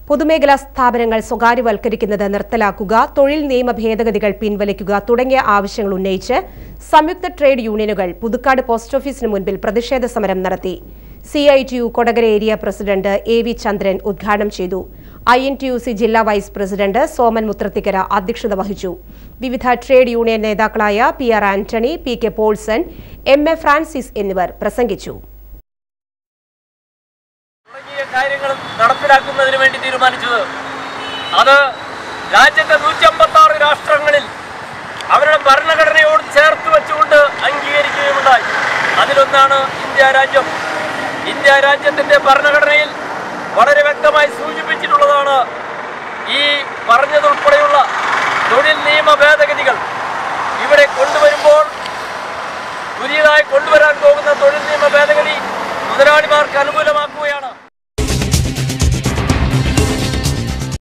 പൊതുമേഖലാ സ്ഥാപനങ്ങൾ സ്വകാര്യവൽക്കരിക്കുന്നത് നിർത്തലാക്കുക തൊഴിൽ നിയമ ഭേദഗതികൾ പിൻവലിക്കുക തുടങ്ങിയ ആവശ്യങ്ങൾ ഉന്നയിച്ച് സംയുക്ത ട്രേഡ് യൂണിയനുകൾ പുതുക്കാട് പോസ്റ്റ് ഓഫീസിന് മുൻപിൽ പ്രതിഷേധ സമരം നടത്തി C I T U Kodakara area president A V Chandran ഉദ്ഘാടനം ചെയ്തു I N T U C ജില്ലാ വൈസ് പ്രസിഡന്റ് സോമൻ മുത്രത്തിക്കര അധ്യക്ഷത വഹിച്ചു വിവിധ ട്രേഡ് യൂണിയൻ നേതാക്കളായ P R Antony P K Paulson M A Francis എന്നിവർ പ്രസംഗിച്ചു തുടങ്ങിയ കാര്യങ്ങൾ നടപ്പിലാക്കുന്നതിന് വേണ്ടി തീരുമാനിച്ചത് അത് രാജ്യത്തെ നൂറ്റി അമ്പത്തി ആറ് രാഷ്ട്രങ്ങളിൽ അവരുടെ ഭരണഘടനയോട് ചേർത്ത് വെച്ചുകൊണ്ട് അംഗീകരിക്കുകയുണ്ടായി അതിലൊന്നാണ് ഇന്ത്യ രാജ്യം ഇന്ത്യ രാജ്യത്തിന്റെ ഭരണഘടനയിൽ വളരെ വ്യക്തമായി സൂചിപ്പിച്ചിട്ടുള്ളതാണ് ഈ പറഞ്ഞതുൾപ്പെടെയുള്ള തൊഴിൽ നിയമ ഭേദഗതികൾ ഇവിടെ കൊണ്ടുവരുമ്പോൾ പുതിയതായി കൊണ്ടുവരാൻ പോകുന്ന തൊഴിൽ നിയമ ഭേദഗതി മുതലാളിമാർക്ക് അനുകൂലമാക്കുകയാണ്